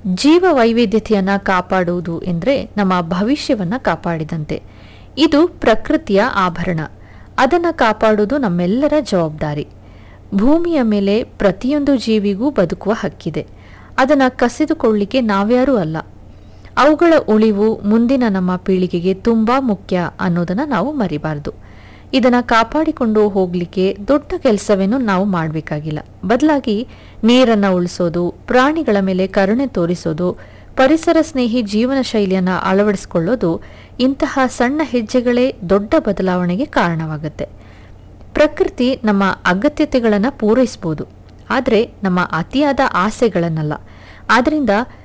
ಜೀವ ವೈವಿಧ್ಯತೆಯನ್ನು ಕಾಪಾಡುವುದು ಎಂದರೆ ನಮ್ಮ ಭವಿಷ್ಯವನ್ನು ಕಾಪಾಡಿದಂತೆ ಇದು ಪ್ರಕೃತಿಯ ಆಭರಣ ಅದನ್ನು ಕಾಪಾಡುವುದು ನಮ್ಮೆಲ್ಲರ ಜವಾಬ್ದಾರಿ ಭೂಮಿಯ ಮೇಲೆ ಪ್ರತಿಯೊಂದು ಜೀವಿಗೂ ಬದುಕುವ ಹಕ್ಕಿದೆ ಅದನ್ನು ಕಸಿದುಕೊಳ್ಳಿಕ್ಕೆ ನಾವ್ಯಾರೂ ಅಲ್ಲ ಅವುಗಳ ಉಳಿವು ಮುಂದಿನ ನಮ್ಮ ಪೀಳಿಗೆಗೆ ತುಂಬ ಮುಖ್ಯ ಅನ್ನೋದನ್ನು ನಾವು ಮರಿಬಾರ್ದು ಇದನ್ನು ಕಾಪಾಡಿಕೊಂಡು ಹೋಗಲಿಕ್ಕೆ ದೊಡ್ಡ ಕೆಲಸವೇನು ನಾವು ಮಾಡಬೇಕಾಗಿಲ್ಲ ಬದಲಾಗಿ ನೀರನ್ನು ಉಳಿಸೋದು ಪ್ರಾಣಿಗಳ ಮೇಲೆ ಕರುಣೆ ತೋರಿಸೋದು ಪರಿಸರ ಸ್ನೇಹಿ ಜೀವನ ಶೈಲಿಯನ್ನು ಅಳವಡಿಸಿಕೊಳ್ಳೋದು ಇಂತಹ ಸಣ್ಣ ಹೆಜ್ಜೆಗಳೇ ದೊಡ್ಡ ಬದಲಾವಣೆಗೆ ಕಾರಣವಾಗುತ್ತೆ ಪ್ರಕೃತಿ ನಮ್ಮ ಅಗತ್ಯತೆಗಳನ್ನು ಪೂರೈಸಬಹುದು ಆದರೆ ನಮ್ಮ ಅತಿಯಾದ ಆಸೆಗಳನ್ನಲ್ಲ ಆದ್ದರಿಂದ